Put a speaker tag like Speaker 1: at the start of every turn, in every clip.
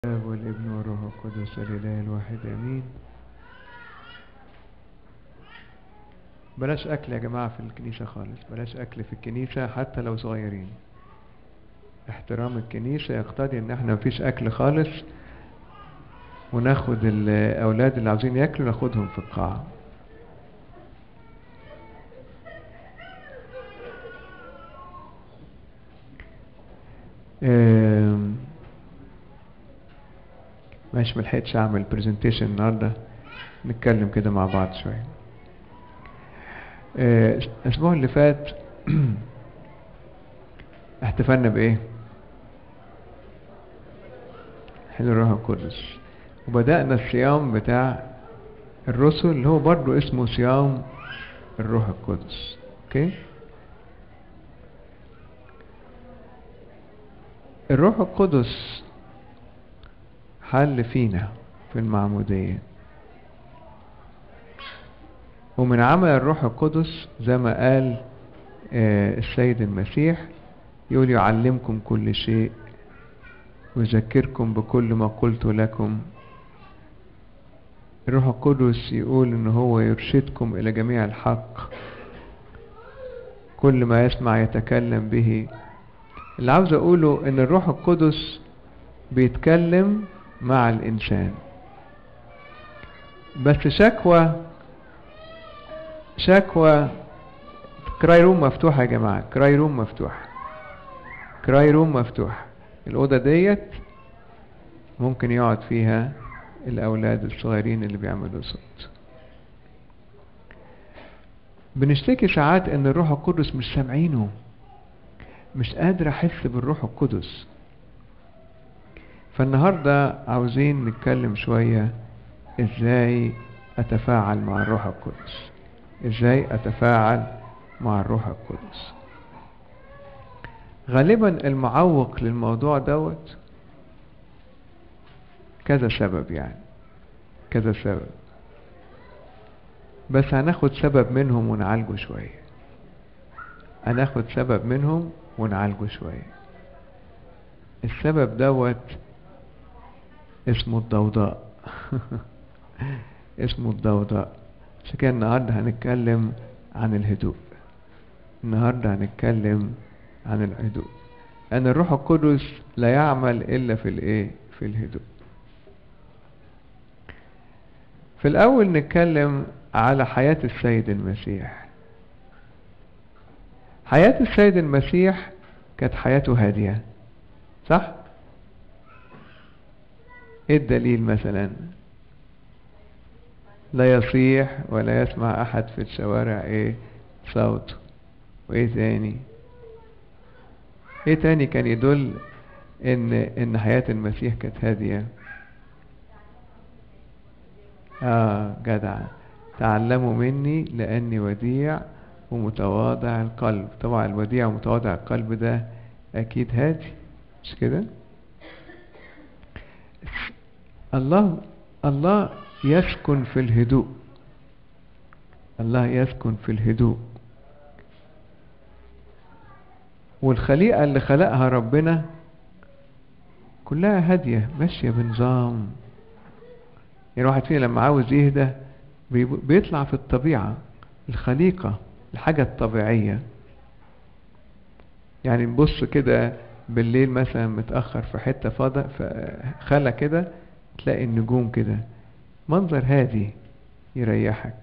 Speaker 1: الآب والابن والروح القدس الإله الواحد آمين بلاش أكل يا جماعة في الكنيسة خالص بلاش أكل في الكنيسة حتى لو صغيرين احترام الكنيسة يقتضي ان احنا مفيش أكل خالص وناخد الأولاد اللي عاوزين ياكلوا ناخدهم في القاعة آم، ماشي ملحقتش اعمل برزنتيشن النهارده نتكلم كده مع بعض شويه آه، الاسبوع اللي فات احتفلنا بايه حلو الروح القدس وبدأنا الصيام بتاع الرسل اللي هو برضو اسمه صيام الروح القدس اوكي الروح القدس حل فينا في المعمودية ومن عمل الروح القدس زي ما قال آه، السيد المسيح يقول يعلمكم كل شيء ويذكركم بكل ما قلت لكم الروح القدس يقول ان هو يرشدكم الى جميع الحق كل ما يسمع يتكلم به اللي عاوز اقوله ان الروح القدس بيتكلم مع الانسان بس شكوى شكوى كراي روم مفتوحة يا جماعة كراي روم مفتوح كراي روم مفتوح الأوضة ديت ممكن يقعد فيها الأولاد الصغيرين اللي بيعملوا صوت بنشتكي ساعات ان الروح القدس مش سامعينه مش قادر احس بالروح القدس فالنهاردة عاوزين نتكلم شوية ازاي اتفاعل مع الروح القدس ازاي اتفاعل مع الروح القدس غالبا المعوق للموضوع دوت كذا سبب يعني كذا سبب بس هناخد سبب منهم ونعالجه شوية هناخد سبب منهم ونعالجه شوية السبب دوت اسمه الضوضاء اسمه الضوضاء عشان كده النهارده هنتكلم عن الهدوء النهارده هنتكلم عن الهدوء أن الروح القدس لا يعمل إلا في الإيه؟ في الهدوء. في الأول نتكلم على حياة السيد المسيح. حياة السيد المسيح كانت حياته هادية. صح؟ إيه الدليل مثلا؟ لا يصيح ولا يسمع أحد في الشوارع إيه؟ صوته. وإيه تاني؟ ايه تاني كان يدل ان ان حياة المسيح كانت هادية اه جدع تعلموا مني لاني وديع ومتواضع القلب طبعا الوديع ومتواضع القلب ده اكيد هادي مش كده الله الله يسكن في الهدوء الله يسكن في الهدوء والخليقة اللي خلقها ربنا كلها هادية ماشية بنظام يعني الواحد فينا لما عاوز يهدى بيطلع في الطبيعة الخليقة الحاجة الطبيعية يعني نبص كده بالليل مثلا متأخر في حتة فاضة في خلا كده تلاقي النجوم كده منظر هادي يريحك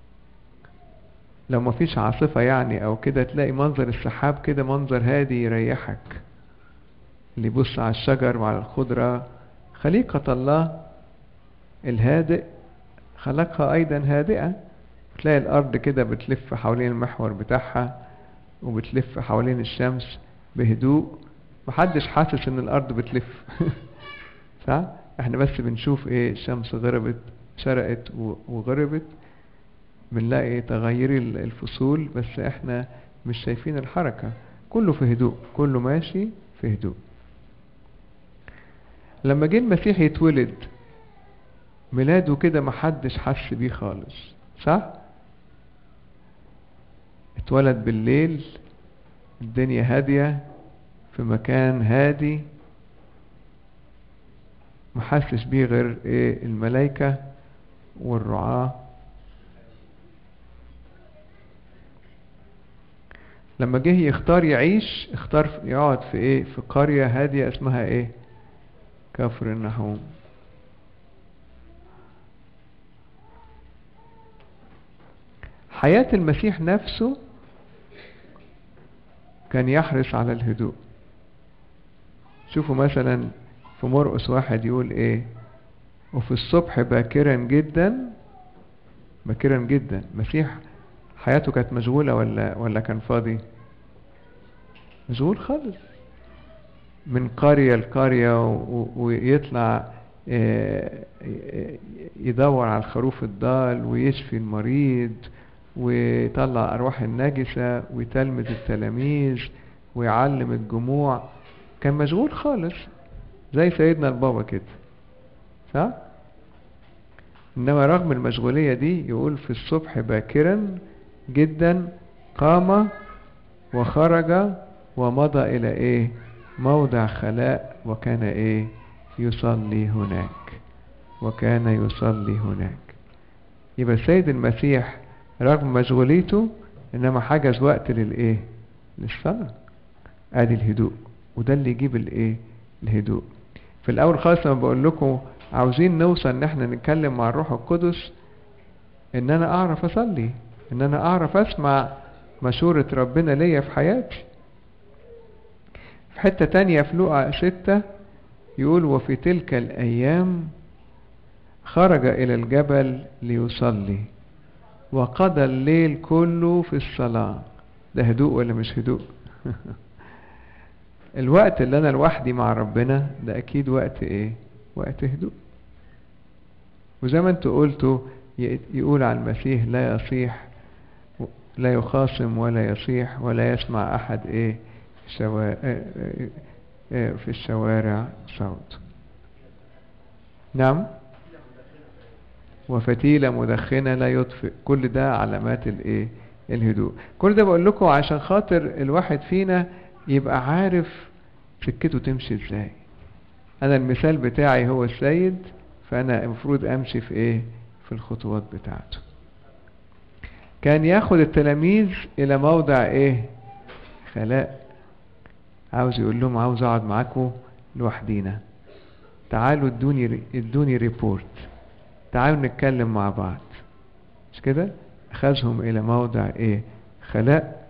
Speaker 1: لو مفيش عاصفة يعني أو كده تلاقي منظر السحاب كده منظر هادي يريحك اللي يبص على الشجر وعلى الخضرة خليقة الله الهادئ خلقها أيضا هادئة تلاقي الأرض كده بتلف حوالين المحور بتاعها وبتلف حوالين الشمس بهدوء محدش حاسس إن الأرض بتلف صح؟ احنا بس بنشوف ايه الشمس غربت شرقت وغربت بنلاقي تغير الفصول بس احنا مش شايفين الحركة كله في هدوء كله ماشي في هدوء لما جه المسيح يتولد ميلاده كده محدش حس بيه خالص صح اتولد بالليل الدنيا هادية في مكان هادي محسش بيه غير ايه الملائكة والرعاة لما جه يختار يعيش اختار يقعد في ايه في قرية هادية اسمها ايه كفر النحوم حياة المسيح نفسه كان يحرص على الهدوء شوفوا مثلا في مرقس واحد يقول ايه وفي الصبح باكرا جدا باكرا جدا مسيح حياته كانت مشغولة ولا ولا كان فاضي مشغول خالص من قرية لقرية ويطلع يدور على الخروف الضال ويشفي المريض ويطلع أرواح النجسة ويتلمذ التلاميذ ويعلم الجموع كان مشغول خالص زي سيدنا البابا كده صح؟ إنما رغم المشغولية دي يقول في الصبح باكرا جدا قام وخرج ومضى إلى إيه؟ موضع خلاء وكان إيه؟ يصلي هناك وكان يصلي هناك يبقى السيد المسيح رغم مشغوليته إنما حجز وقت للإيه؟ للصلاة ادي الهدوء وده اللي يجيب الايه الهدوء في الاول خالص لما بقول لكم عاوزين نوصل ان احنا نتكلم مع الروح القدس ان انا اعرف اصلي ان انا اعرف اسمع مشورة ربنا ليا في حياتي في حتة تانية في لقا ستة يقول وفي تلك الايام خرج الى الجبل ليصلي وقضى الليل كله في الصلاة ده هدوء ولا مش هدوء الوقت اللي انا لوحدي مع ربنا ده اكيد وقت ايه وقت هدوء وزي ما انتوا قلتوا يقول عن المسيح لا يصيح لا يخاصم ولا يصيح ولا يسمع احد ايه شوا... في الشوارع صوت نعم وفتيلة مدخنة لا يطفئ كل ده علامات الايه الهدوء كل ده بقول لكم عشان خاطر الواحد فينا يبقى عارف سكته تمشي ازاي انا المثال بتاعي هو السيد فانا المفروض امشي في ايه في الخطوات بتاعته كان ياخد التلاميذ الى موضع ايه خلاء عاوز يقول لهم عاوز اقعد معاكم لوحدينا تعالوا ادوني ادوني ريبورت تعالوا نتكلم مع بعض مش كده اخذهم الى موضع ايه خلاء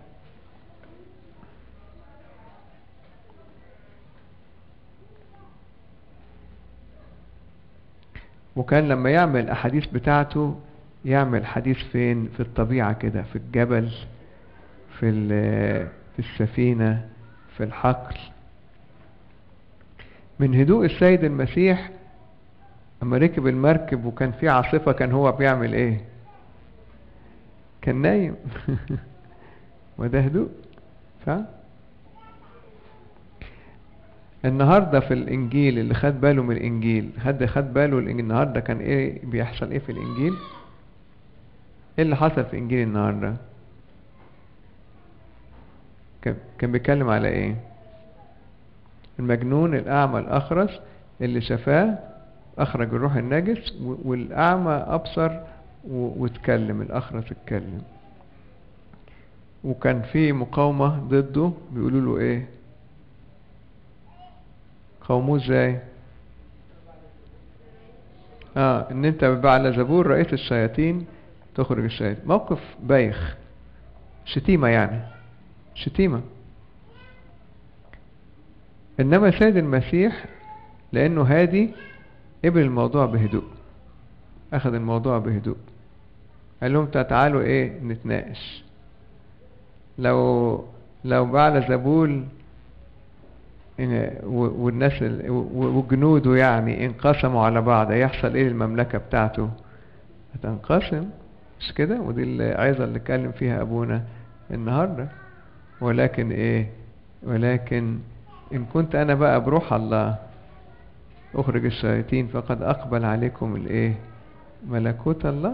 Speaker 1: وكان لما يعمل الأحاديث بتاعته يعمل حديث فين في الطبيعة كده في الجبل في في السفينة في الحقل من هدوء السيد المسيح لما ركب المركب وكان في عاصفة كان هو بيعمل ايه كان نايم وده هدوء صح النهارده في الانجيل اللي خد باله من الانجيل حد خد باله الانجيل النهارده كان ايه بيحصل ايه في الانجيل ايه اللي حصل في انجيل النهارده كان بيتكلم على ايه المجنون الاعمى الاخرس اللي شفاه اخرج الروح النجس والاعمى ابصر واتكلم الاخرس اتكلم وكان في مقاومه ضده بيقولوا له ايه قوموه ازاي اه ان انت على زبور رئيس الشياطين تخرج الشياطين موقف بايخ شتيمة يعني شتيمة انما سيد المسيح لانه هادي قبل الموضوع بهدوء اخذ الموضوع بهدوء قال لهم تعالوا ايه نتناقش لو لو بعل زبول والناس وجنوده يعني انقسموا على بعض هيحصل ايه المملكة بتاعته هتنقسم مش كده ودي العظة اللي اتكلم فيها ابونا النهاردة ولكن ايه ولكن ان كنت انا بقى بروح الله اخرج الشياطين فقد اقبل عليكم الايه ملكوت الله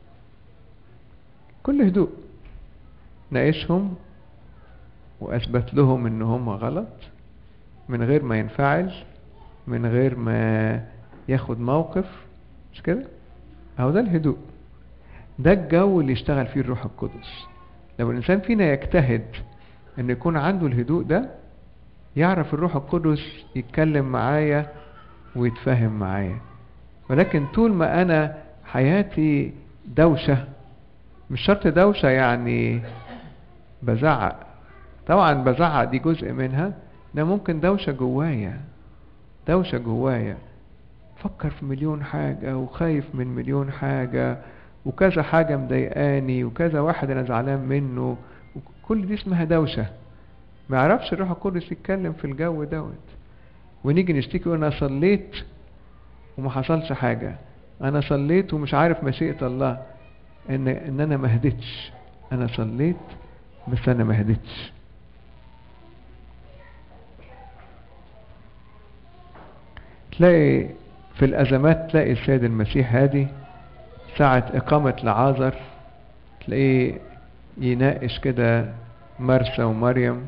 Speaker 1: كل هدوء ناقشهم واثبت لهم ان هم غلط من غير ما ينفعل من غير ما ياخد موقف مش كده اهو ده الهدوء ده الجو اللي يشتغل فيه الروح القدس لو الانسان فينا يجتهد ان يكون عنده الهدوء ده يعرف الروح القدس يتكلم معايا ويتفاهم معايا ولكن طول ما انا حياتي دوشة مش شرط دوشة يعني بزعق طبعا بزعق دي جزء منها ده ممكن دوشة جوايا دوشة جوايا فكر في مليون حاجة وخايف من مليون حاجة وكذا حاجة مضايقاني وكذا واحد أنا زعلان منه كل دي اسمها دوشة ما يعرفش الروح القدس يتكلم في الجو دوت ونيجي نشتكي وانا صليت وما حصلش حاجة انا صليت ومش عارف مشيئة الله ان ان انا ما هديتش انا صليت بس انا ما هديتش تلاقي في الازمات تلاقي السيد المسيح هادي ساعة اقامة لعازر تلاقيه يناقش كده مرسى ومريم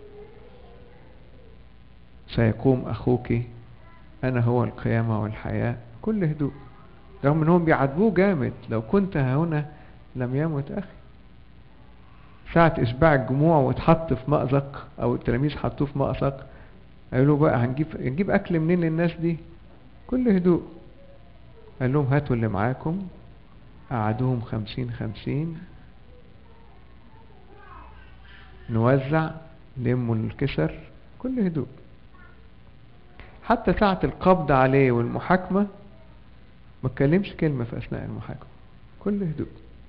Speaker 1: سيقوم أخوك أنا هو القيامة والحياة كل هدوء رغم أنهم بيعاتبوه جامد لو كنت هنا لم يمت أخي ساعة إشباع الجموع واتحط في مأزق أو التلاميذ حطوه في مأزق قالوا بقى هنجيب هنجيب أكل منين للناس دي كل هدوء قال لهم هاتوا اللي معاكم قعدوهم خمسين خمسين نوزع لموا الكسر كل هدوء حتى ساعة القبض عليه والمحاكمة ما اتكلمش كلمة في أثناء المحاكمة كل هدوء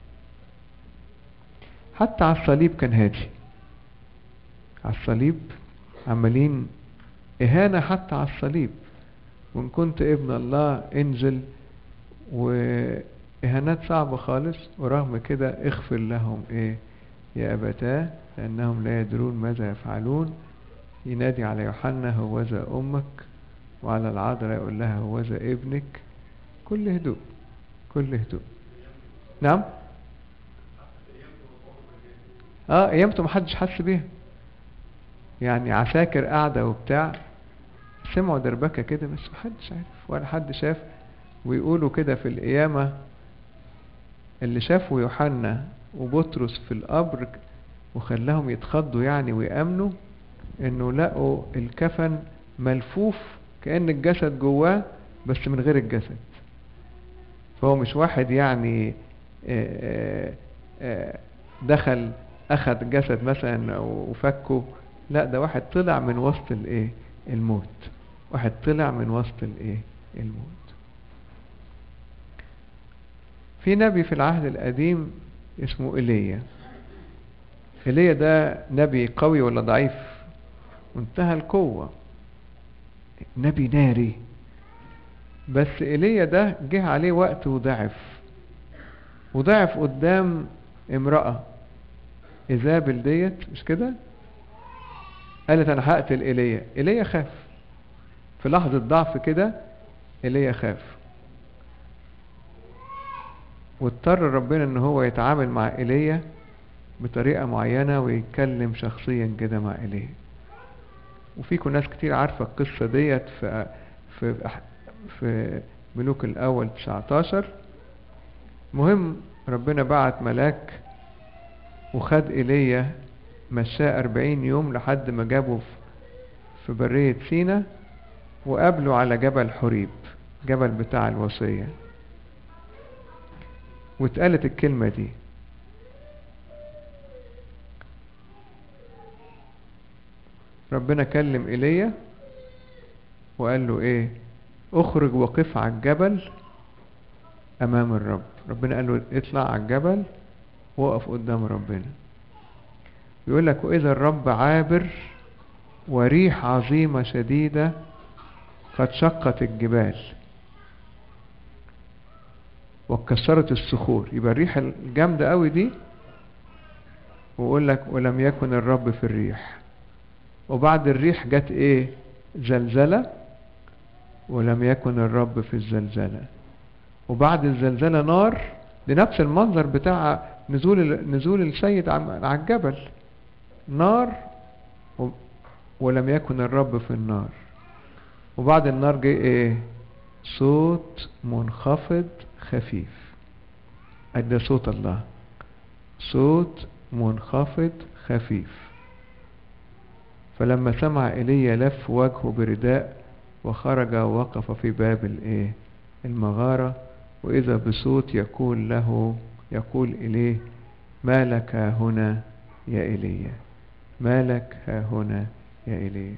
Speaker 1: حتى على الصليب كان هادي على الصليب عمالين إهانة حتى على الصليب وإن كنت ابن الله انزل وإهانات صعبة خالص ورغم كده اغفر لهم إيه يا أبتاه لأنهم لا يدرون ماذا يفعلون ينادي على يوحنا هوذا أمك وعلى العذراء يقول لها هوذا ابنك كل هدوء كل هدوء نعم اه ايامته محدش حس بيها يعني عساكر قاعدة وبتاع سمعوا دربكة كده بس محدش عارف ولا حد شاف ويقولوا كده في القيامة اللي شافوا يوحنا وبطرس في القبر وخلاهم يتخضوا يعني ويأمنوا انه لقوا الكفن ملفوف كأن الجسد جواه بس من غير الجسد فهو مش واحد يعني آآ آآ دخل اخذ جسد مثلا وفكه لا ده واحد طلع من وسط الايه الموت واحد طلع من وسط الايه الموت في نبي في العهد القديم اسمه ايليا ايليا ده نبي قوي ولا ضعيف منتهى القوة نبي ناري بس ايليا ده جه عليه وقت وضعف وضعف قدام امرأة ايزابل ديت مش كده قالت انا هقتل ايليا ايليا خاف في لحظة ضعف كده ايليا خاف واضطر ربنا ان هو يتعامل مع ايليا بطريقة معينة ويتكلم شخصيا كده مع ايليا وفيكم ناس كتير عارفة القصة ديت في في في ملوك الأول 19 مهم ربنا بعت ملاك وخد إيليا مشاه أربعين يوم لحد ما جابه في برية سينا وقابله على جبل حريب جبل بتاع الوصية واتقالت الكلمة دي ربنا كلم ايليا وقال له ايه اخرج وقف على الجبل امام الرب ربنا قال له اطلع على الجبل وقف قدام ربنا يقول لك واذا الرب عابر وريح عظيمة شديدة قد شقت الجبال وكسرت الصخور يبقى الريح الجامدة قوي دي ويقول لك ولم يكن الرب في الريح وبعد الريح جت ايه زلزلة ولم يكن الرب في الزلزلة وبعد الزلزلة نار لنفس المنظر بتاع نزول نزول السيد على الجبل نار ولم يكن الرب في النار وبعد النار جه ايه صوت منخفض خفيف أدي صوت الله صوت منخفض خفيف فلما سمع ايليا لف وجهه برداء وخرج ووقف في باب الايه المغارة واذا بصوت يقول له يقول اليه ما لك ها هنا يا ايليا ما لك ها هنا يا ايليا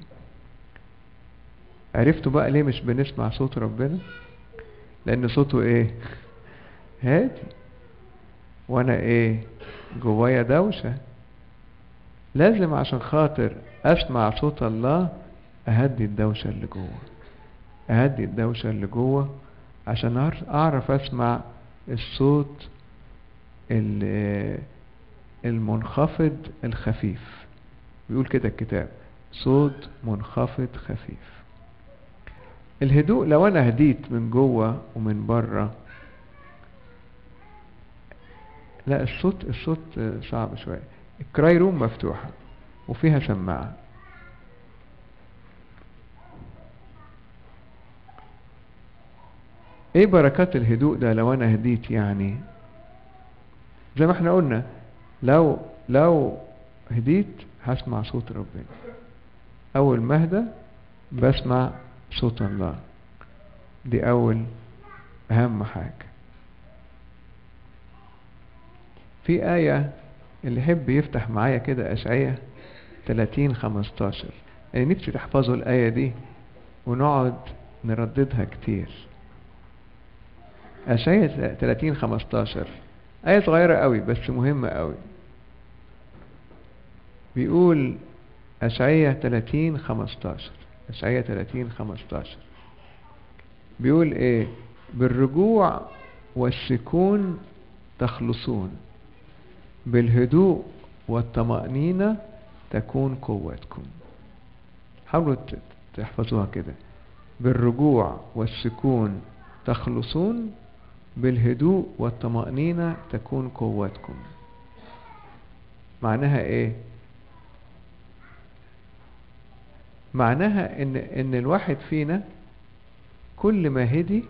Speaker 1: عرفتوا بقى ليه مش بنسمع صوت ربنا لان صوته ايه هادي وانا ايه جوايا دوشه لازم عشان خاطر اسمع صوت الله اهدي الدوشه اللي جوه اهدي الدوشه اللي جوه عشان اعرف اسمع الصوت المنخفض الخفيف بيقول كده الكتاب صوت منخفض خفيف الهدوء لو انا هديت من جوه ومن بره لا الصوت الصوت صعب شويه الكراي روم مفتوحه وفيها سماعه ايه بركات الهدوء ده لو انا هديت يعني زي ما احنا قلنا لو لو هديت هسمع صوت ربنا اول ما اهدى بسمع صوت الله دي اول اهم حاجة في آية اللي يحب يفتح معايا كده أشعية 30 15 يعني نفسي تحفظوا الآية دي ونقعد نرددها كتير أشعية 30 15 آية صغيرة قوي بس مهمة قوي بيقول أشعية 30 15 أشعية 30 15 بيقول إيه بالرجوع والسكون تخلصون بالهدوء والطمأنينة تكون قوتكم حاولوا تحفظوها كده بالرجوع والسكون تخلصون بالهدوء والطمأنينة تكون قوتكم معناها ايه معناها ان ان الواحد فينا كل ما هدي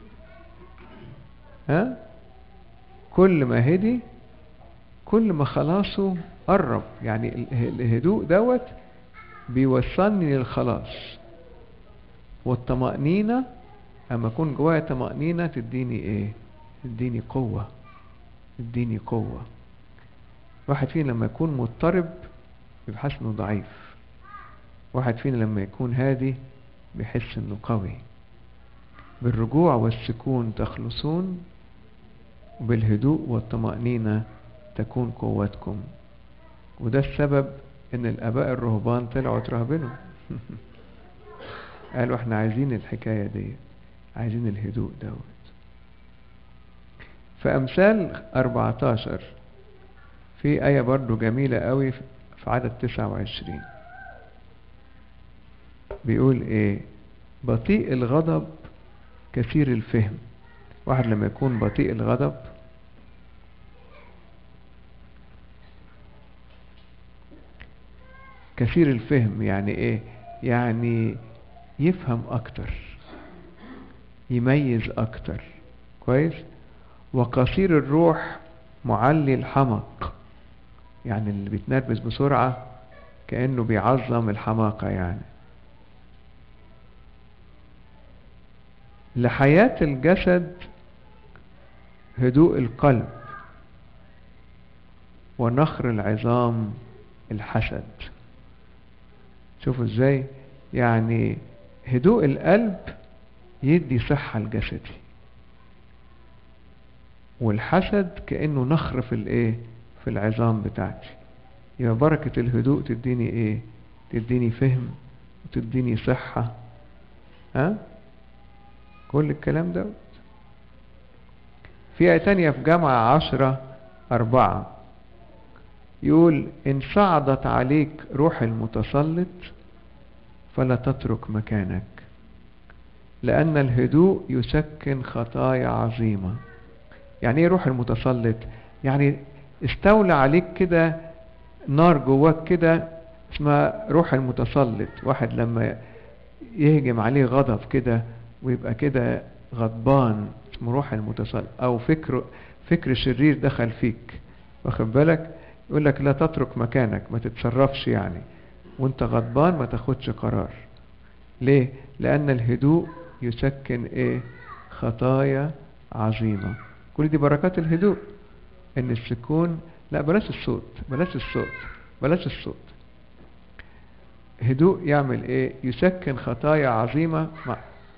Speaker 1: ها كل ما هدي كل ما خلاصه قرب يعني الهدوء دوت بيوصلني للخلاص والطمأنينة اما اكون جوايا طمأنينة تديني ايه تديني قوة تديني قوة واحد فينا لما يكون مضطرب بيحس انه ضعيف واحد فينا لما يكون هادي بيحس انه قوي بالرجوع والسكون تخلصون وبالهدوء والطمأنينة تكون قوتكم وده السبب ان الاباء الرهبان طلعوا ترهبنوا قالوا احنا عايزين الحكاية دي عايزين الهدوء دوت في امثال 14 في آية برضو جميلة قوي في عدد 29 بيقول ايه بطيء الغضب كثير الفهم واحد لما يكون بطيء الغضب كثير الفهم يعني ايه يعني يفهم اكتر يميز اكتر كويس وقصير الروح معلي الحمق يعني اللي بيتنرفز بسرعة كأنه بيعظم الحماقة يعني لحياة الجسد هدوء القلب ونخر العظام الحسد شوفوا ازاي يعني هدوء القلب يدي صحة الجسدي والحسد كأنه نخر في الايه في العظام بتاعتي يبقى بركة الهدوء تديني ايه تديني فهم وتديني صحة ها كل الكلام ده في آية تانية في جامعة عشرة أربعة يقول إن صعدت عليك روح المتسلط فلا تترك مكانك لأن الهدوء يسكن خطايا عظيمة يعني ايه روح المتسلط يعني استولى عليك كده نار جواك كده اسمها روح المتسلط واحد لما يهجم عليه غضب كده ويبقى كده غضبان اسمه روح المتصل او فكر فكر شرير دخل فيك واخد بالك يقول لك لا تترك مكانك ما تتصرفش يعني وانت غضبان ما تاخدش قرار ليه لان الهدوء يسكن ايه خطايا عظيمة كل دي بركات الهدوء ان السكون لا بلاش الصوت بلاش الصوت بلاش الصوت هدوء يعمل ايه يسكن خطايا عظيمة مع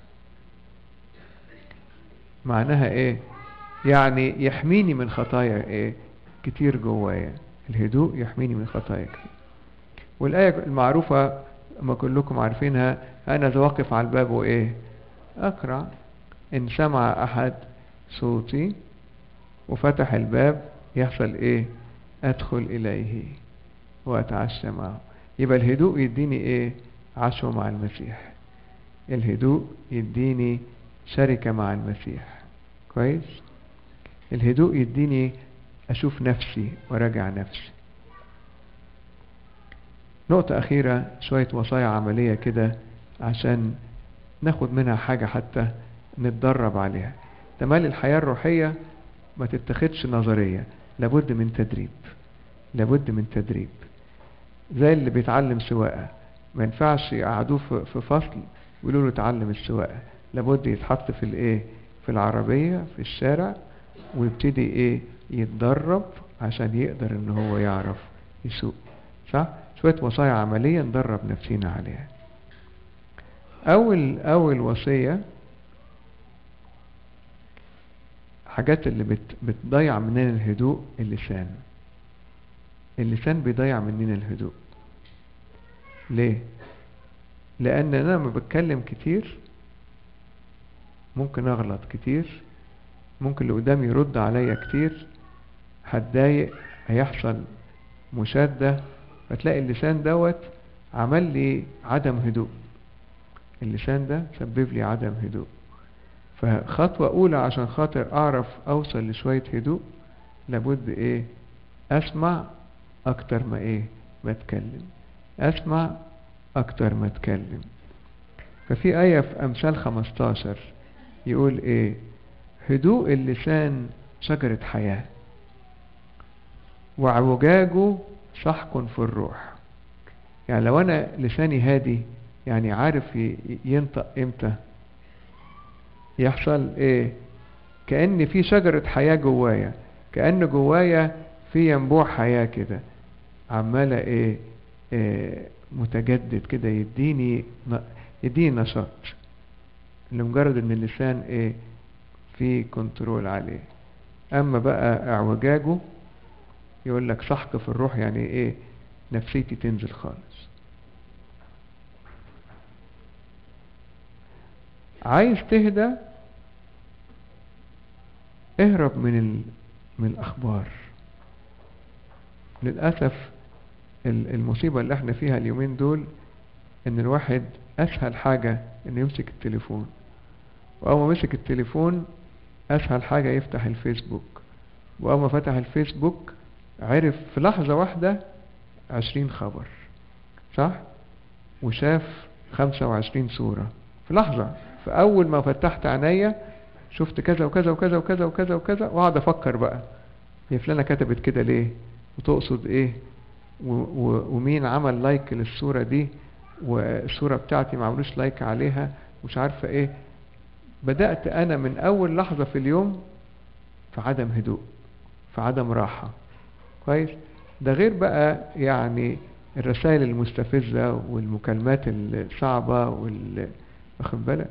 Speaker 1: معناها ايه يعني يحميني من خطايا ايه كتير جوايا الهدوء يحميني من خطايا كتير والآية المعروفة ما كلكم عارفينها أنا ذا واقف على الباب وإيه أقرع إن سمع أحد صوتي وفتح الباب يحصل إيه أدخل إليه وأتعشى معه يبقى الهدوء يديني إيه عشوة مع المسيح الهدوء يديني شركة مع المسيح كويس الهدوء يديني أشوف نفسي وراجع نفسي نقطة أخيرة شوية وصايا عملية كده عشان ناخد منها حاجة حتى نتدرب عليها تمال الحياة الروحية ما تتخدش نظرية لابد من تدريب لابد من تدريب زي اللي بيتعلم سواقة ما ينفعش يقعدوه في فصل ويقولوا له اتعلم السواقة لابد يتحط في الايه في العربية في الشارع ويبتدي ايه يتدرب عشان يقدر ان هو يعرف يسوق صح شوية وصايا عملية ندرب نفسينا عليها أول أول وصية حاجات اللي بت بتضيع مننا الهدوء اللسان اللسان بيضيع مننا الهدوء ليه لأن أنا لما بتكلم كتير ممكن أغلط كتير ممكن اللي قدامي يرد عليا كتير هتضايق هيحصل مشادة فتلاقي اللسان دوت عمل لي عدم هدوء اللسان ده سبب لي عدم هدوء فخطوة أولى عشان خاطر أعرف أوصل لشوية هدوء لابد إيه أسمع أكتر ما إيه ما أتكلم أسمع أكتر ما أتكلم ففي آية في أمثال 15 يقول إيه هدوء اللسان شجرة حياة وعوجاجه سحق في الروح يعني لو أنا لساني هادي يعني عارف ينطق امتى يحصل ايه كأن في شجرة حياة جوايا كأن جوايا في ينبوع حياة كده عمالة ايه, إيه متجدد كده يديني يديني نشاط لمجرد ان اللسان ايه في كنترول عليه اما بقى اعوجاجه يقول لك سحق في الروح يعني ايه نفسيتي تنزل خالص عايز تهدى اهرب من ال... من الاخبار للاسف المصيبه اللي احنا فيها اليومين دول ان الواحد اسهل حاجه انه يمسك التليفون واول ما مسك التليفون اسهل حاجه يفتح الفيسبوك واول ما فتح الفيسبوك عرف في لحظه واحده عشرين خبر صح وشاف خمسة وعشرين صورة في لحظة فأول ما فتحت عينيا شفت كذا وكذا وكذا وكذا وكذا وكذا وقعد أفكر بقى هي فلانة كتبت كده ليه وتقصد إيه و و ومين عمل لايك للصورة دي والصورة بتاعتي معملوش لايك عليها مش عارفة إيه بدأت أنا من أول لحظة في اليوم في عدم هدوء في عدم راحة كويس ده غير بقى يعني الرسائل المستفزة والمكالمات الصعبة وال واخد بالك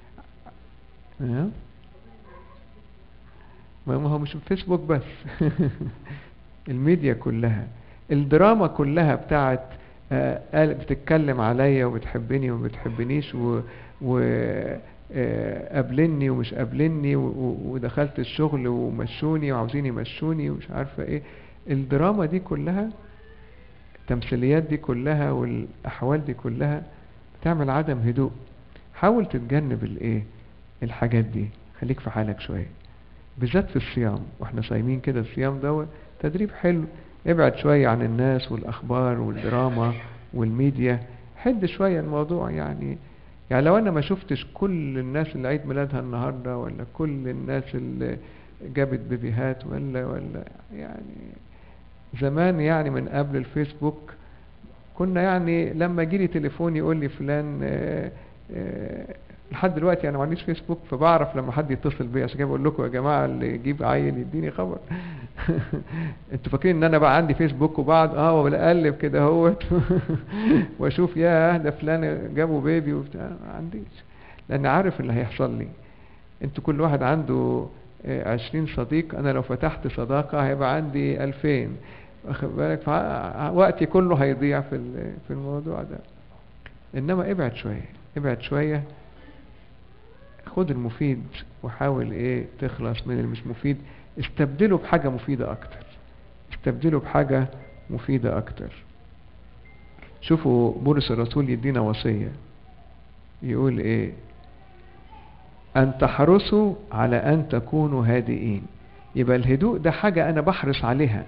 Speaker 1: ما هو مش الفيسبوك بس الميديا كلها الدراما كلها بتاعت قال بتتكلم عليا وبتحبني وما بتحبنيش و, و قابلني ومش قابلني ودخلت الشغل ومشوني وعاوزين يمشوني ومش عارفه ايه الدراما دي كلها التمثيليات دي كلها والاحوال دي كلها بتعمل عدم هدوء حاول تتجنب الايه الحاجات دي خليك في حالك شويه بالذات في الصيام واحنا صايمين كده الصيام دوت تدريب حلو ابعد شويه عن الناس والاخبار والدراما والميديا حد شويه الموضوع يعني يعني لو انا ما شفتش كل الناس اللي عيد ميلادها النهارده ولا كل الناس اللي جابت بيبيهات ولا ولا يعني زمان يعني من قبل الفيسبوك كنا يعني لما يجيلي تليفون يقول لي فلان آه، آه، لحد دلوقتي انا ما عنديش فيسبوك فبعرف لما حد يتصل بيا عشان كده بقول لكم يا جماعه اللي يجيب عيل يديني خبر انتوا فاكرين ان انا بقى عندي فيسبوك وبعد اه وبقلب كده اهوت واشوف يا ده فلان جابوا بيبي وبتاع ما عنديش لان عارف اللي هيحصل لي انتوا كل واحد عنده آه، عشرين صديق انا لو فتحت صداقة هيبقى عندي الفين واخد بالك فع- وقتي كله هيضيع في ال- في الموضوع ده انما ابعد شوية ابعد شوية خد المفيد وحاول ايه تخلص من المش مفيد استبدله بحاجة مفيدة اكتر استبدله بحاجة مفيدة اكتر شوفوا بولس الرسول يدينا وصية يقول ايه ان تحرصوا على ان تكونوا هادئين يبقى الهدوء ده حاجة انا بحرص عليها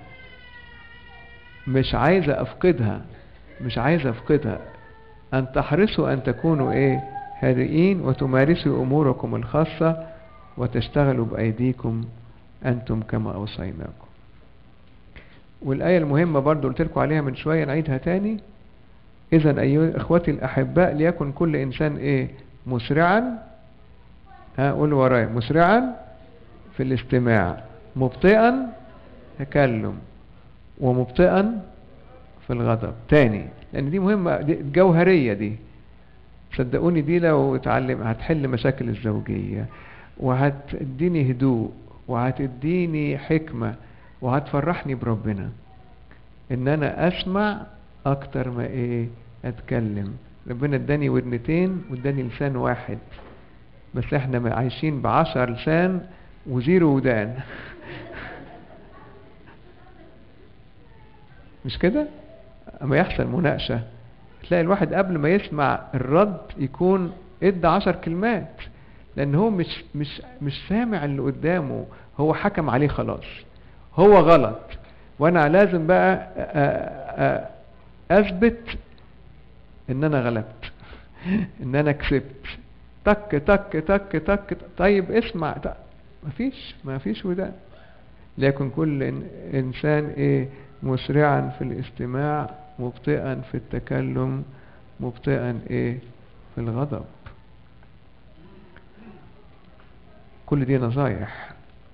Speaker 1: مش عايزة افقدها مش عايزة افقدها ان تحرصوا ان تكونوا ايه هادئين وتمارسوا اموركم الخاصة وتشتغلوا بايديكم انتم كما اوصيناكم والآية المهمة برضو قلت لكم عليها من شوية نعيدها تاني إذا أيها إخوتي الأحباء ليكن كل إنسان إيه مسرعا ها قولوا ورايا مسرعا في الاستماع مبطئا تكلم ومبطئا في الغضب تاني لأن دي مهمة دي جوهرية دي صدقوني دي لو اتعلم هتحل مشاكل الزوجية وهتديني هدوء وهتديني حكمة وهتفرحني بربنا ان انا اسمع اكتر ما ايه اتكلم ربنا اداني ودنتين واداني لسان واحد بس احنا عايشين بعشر لسان وزيرو ودان مش كده اما يحصل مناقشة تلاقي الواحد قبل ما يسمع الرد يكون ادى عشر كلمات لان هو مش مش مش سامع اللي قدامه هو حكم عليه خلاص هو غلط وانا لازم بقى اثبت ان انا غلبت ان انا كسبت تك تك تك تك طيب اسمع مفيش مفيش ودان ليكن كل انسان ايه مسرعا في الاستماع مبطئا في التكلم مبطئا ايه في الغضب كل دي نصايح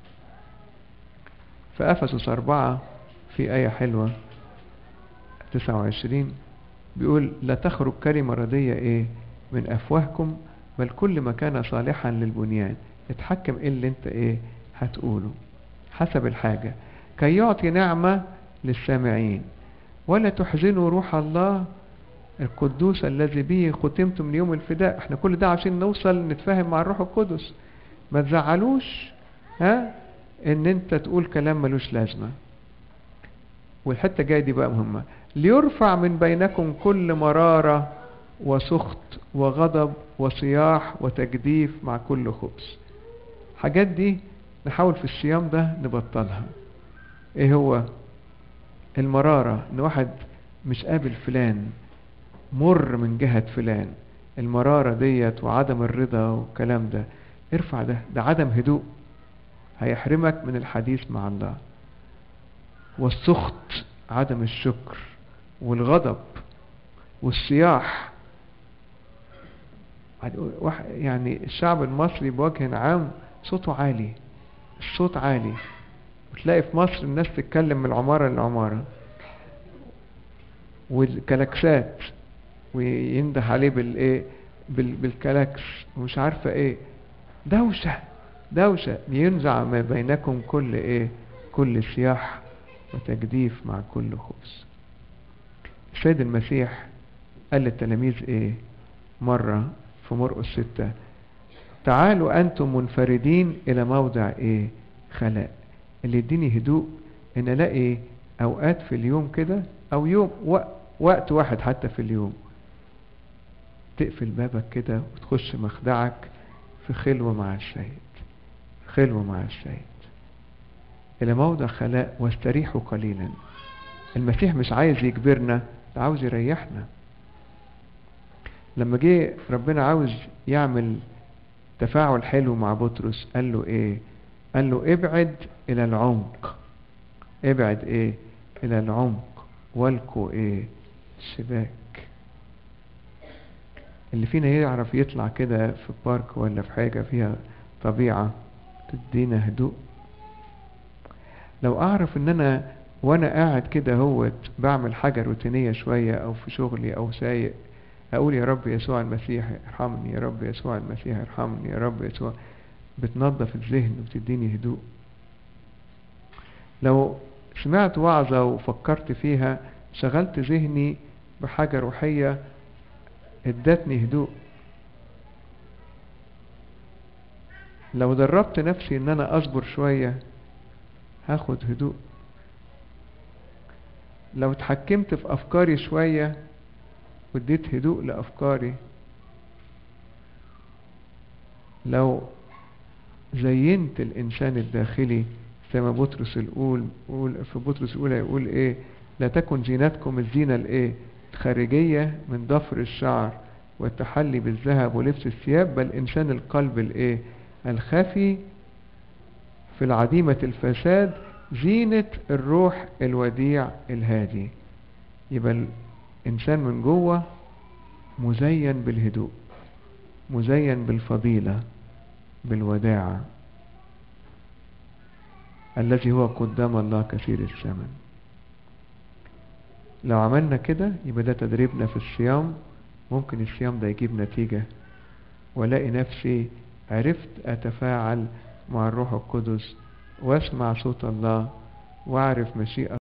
Speaker 1: في أفسس أربعة في آية حلوة تسعة وعشرين بيقول لا تخرج كلمة ردية إيه من أفواهكم بل كل ما كان صالحا للبنيان اتحكم إيه اللي انت إيه هتقوله حسب الحاجة كي يعطي نعمة للسامعين ولا تحزنوا روح الله القدوس الذي به ختمتم ليوم الفداء احنا كل ده عشان نوصل نتفاهم مع الروح القدس ما تزعلوش ها ان انت تقول كلام ملوش لازمة والحتة جاية دي بقى مهمة ليرفع من بينكم كل مرارة وسخط وغضب وصياح وتجديف مع كل خبز حاجات دي نحاول في الصيام ده نبطلها ايه هو المرارة ان واحد مش قابل فلان مر من جهة فلان المرارة ديت وعدم الرضا والكلام ده ارفع ده ده عدم هدوء هيحرمك من الحديث مع الله والسخط عدم الشكر والغضب والصياح يعني الشعب المصري بوجه عام صوته عالي الصوت عالي وتلاقي في مصر الناس تتكلم من العمارة للعمارة والكلاكسات وينده عليه بالايه بالكلاكس ومش عارفة ايه دوشة دوشة ينزع ما بينكم كل ايه كل سياح وتجديف مع كل خبز السيد المسيح قال للتلاميذ ايه مرة في مرقس ستة تعالوا انتم منفردين الى موضع ايه خلاء اللي يديني هدوء ان الاقي اوقات في اليوم كده او يوم وقت واحد حتى في اليوم تقفل بابك كده وتخش مخدعك في خلوة مع السيد خلوة مع السيد إلى موضع خلاء واستريحوا قليلا المسيح مش عايز يجبرنا ده عاوز يريحنا لما جه ربنا عاوز يعمل تفاعل حلو مع بطرس قال له ايه قال له ابعد الى العمق ابعد ايه الى العمق والكو ايه الشباك اللي فينا يعرف يطلع كده في بارك ولا في حاجة فيها طبيعة تدينا هدوء لو اعرف ان انا وانا قاعد كده هوت بعمل حاجة روتينية شوية او في شغلي او سايق اقول يا رب يسوع المسيح ارحمني يا رب يسوع المسيح ارحمني يا رب يسوع بتنظف الذهن وبتديني هدوء لو سمعت وعظة وفكرت فيها شغلت ذهني بحاجة روحية ادتني هدوء لو دربت نفسي ان انا اصبر شوية هاخد هدوء لو اتحكمت في افكاري شوية واديت هدوء لافكاري لو زينت الانسان الداخلي زي ما بطرس يقول يقول في بطرس الاولى يقول ايه لا تكن زينتكم الزينة الايه الخارجية من ضفر الشعر والتحلي بالذهب ولبس الثياب بل انسان القلب الايه الخفي في العديمة الفساد زينة الروح الوديع الهادي يبقى الإنسان من جوه مزين بالهدوء مزين بالفضيلة بالوداعة الذي هو قدام الله كثير الثمن لو عملنا كده يبقى ده تدريبنا في الصيام ممكن الصيام ده يجيب نتيجة والاقي نفسي عرفت اتفاعل مع الروح القدس واسمع صوت الله واعرف مشيئة